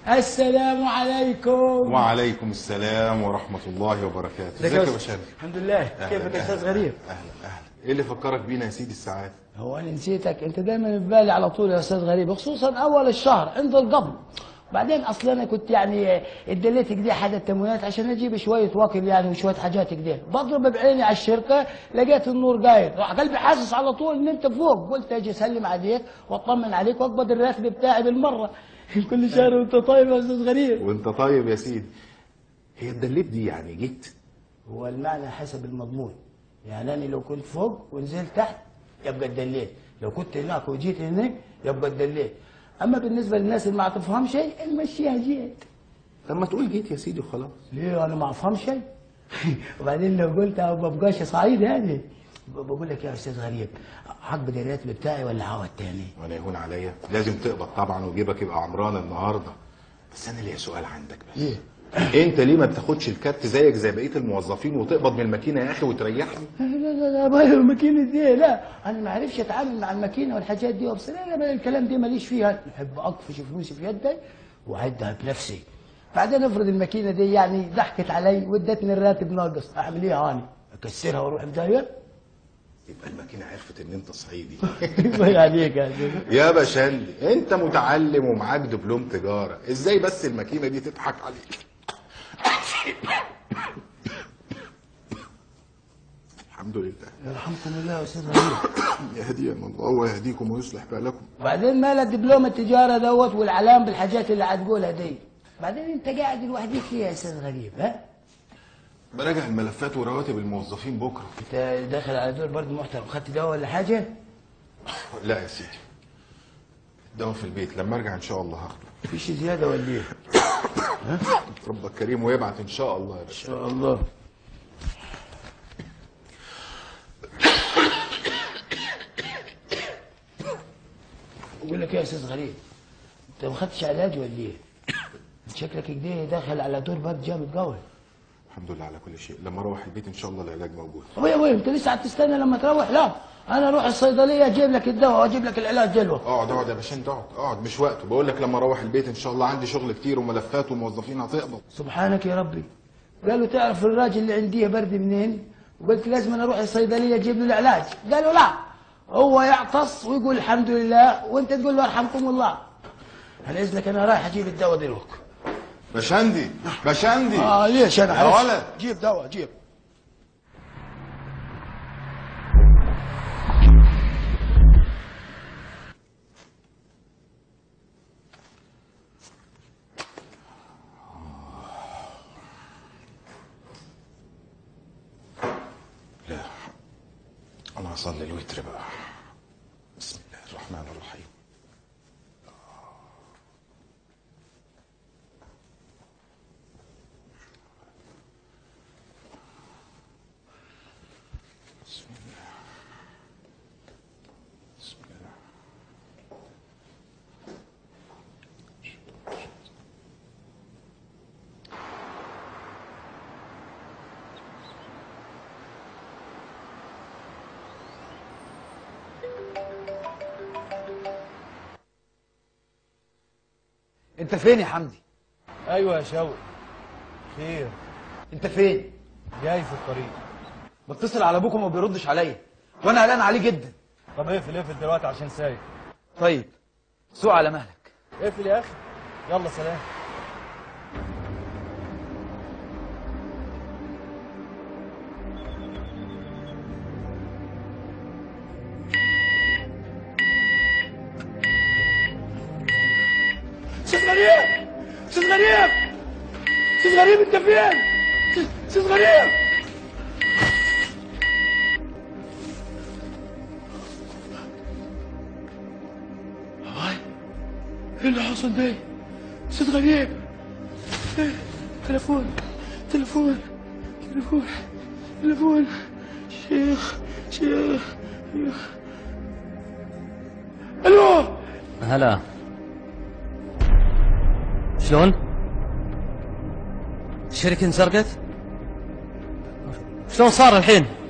السلام عليكم وعليكم السلام ورحمة الله وبركاته ازيك يا باشا الحمد لله كيفك يا استاذ غريب اهلا اهلا ايه اللي فكرك بينا يا سيدي الساعات هو انا نسيتك انت دايما في بالي على طول يا استاذ غريب خصوصا اول الشهر عند القبض بعدين اصلا انا كنت يعني ادليت كده حاجه تموينات عشان اجيب شويه وكل يعني وشويه حاجات كده بضرب بعيني على الشركه لقيت النور قايد راح قلبي حاسس على طول ان انت فوق قلت اجي اسلم عليك واطمن عليك واقبض الراتب بتاعي بالمره كل شهر وانت طيب يا استاذ غريب وانت طيب يا سيدي هي الدليب دي يعني جيت هو المعنى حسب المضمون يعني انا لو كنت فوق ونزلت تحت يبقى اتدليت لو كنت هناك وجيت هناك يبقى اتدليت اما بالنسبه للناس اللي ما تفهم شيء نمشيها جيت طب ما تقول جيت يا سيدي وخلاص ليه انا ما افهم شيء وبعدين لو قلت ما ببقاش صعيد يعني بقول لك يا استاذ غريب هقبض الراتب بتاعي ولا عوض تاني وانا يهون عليا لازم تقبض طبعا وجيبك يبقى عمران النهارده بس انا ليا سؤال عندك بس ايه انت ليه ما بتاخدش الكارت زيك زي بقيه الموظفين وتقبض من الماكينه يا اخي وتريحني لا لا لا ما هي الماكينة دي لا انا ما اعرفش اتعامل مع الماكينه والحاجات دي بس لا لا الكلام دي ماليش فيها بحب اقفش فلوسي في يدي واعدها بنفسي بعدين افرض الماكينه دي يعني ضحكت علي وادتني الراتب ناقص اعمل ايه هاني اكسرها واروح بدايه يبقى الماكينه عرفت ان انت صعيدي الله عليك يا أستاذ. يا باشندي انت متعلم ومعاك دبلوم تجاره ازاي بس الماكينه دي تضحك عليك الحمد لله يرحمكم الله يا استاذ غريب يهدينا الله ويهديكم ويصلح بالكم بعدين مال الدبلوم التجاره دوت والعلام بالحاجات اللي هتقولها دي بعدين انت قاعد لوحدك ليه يا استاذ غريب ها براجع الملفات ورواتب الموظفين بكره انت داخل على دور برضه محترم خدت دواء ولا حاجه لا يا سيدي الدواء في البيت لما ارجع ان شاء الله هاخده مفيش زياده ولا ايه ربك كريم ويبعت ان شاء الله يا ان باشا شاء الله بقول لك إيه يا استاذ غريب انت ما خدتش علاج ولا ايه؟ شكلك كده داخل على دور برد جامد قوي الحمد لله على كل شيء لما اروح البيت ان شاء الله العلاج موجود طب يا وين انت لسه هتستنى لما تروح لا انا اروح الصيدليه اجيب لك الدواء واجيب لك العلاج جلوه اقعد اقعد يا باشا انت اقعد اقعد مش وقته بقول لك لما اروح البيت ان شاء الله عندي شغل كتير وملفات وموظفين هتقبض سبحانك يا ربي قالوا تعرف الراجل اللي عنديه برد منين وقلت لازم أنا اروح الصيدليه اجيب له العلاج قالوا لا هو يعطس ويقول الحمد لله وانت تقول له ارحمكم الله على اذنك انا رايح اجيب الدواء دلوقتي باشندي باشندي اه ليش انا يا عرفت. ولد. جيب دواء جيب لا انا هصلي الوتر بقى بسم الله الرحمن الرحيم بسم الله بسم الله انت فين يا حمدي ايوه يا شوقي خير انت فين جاي في الطريق بتصل على ابوك وما بيردش عليا وانا قلقان عليه جدا طب اقفل اقفل دلوقتي عشان سايق طيب سوق على مهلك اقفل يا اخي يلا سلام استاذ غريب استاذ غريب استاذ غريب انت فين استاذ غريب هاي ايه اللي حصل ده استاذ غريب إيه؟ تليفون تليفون تليفون تليفون شيخ شيخ شيخ الو هلا شلون؟ الشركة انسرقت؟ شلون صار الحين؟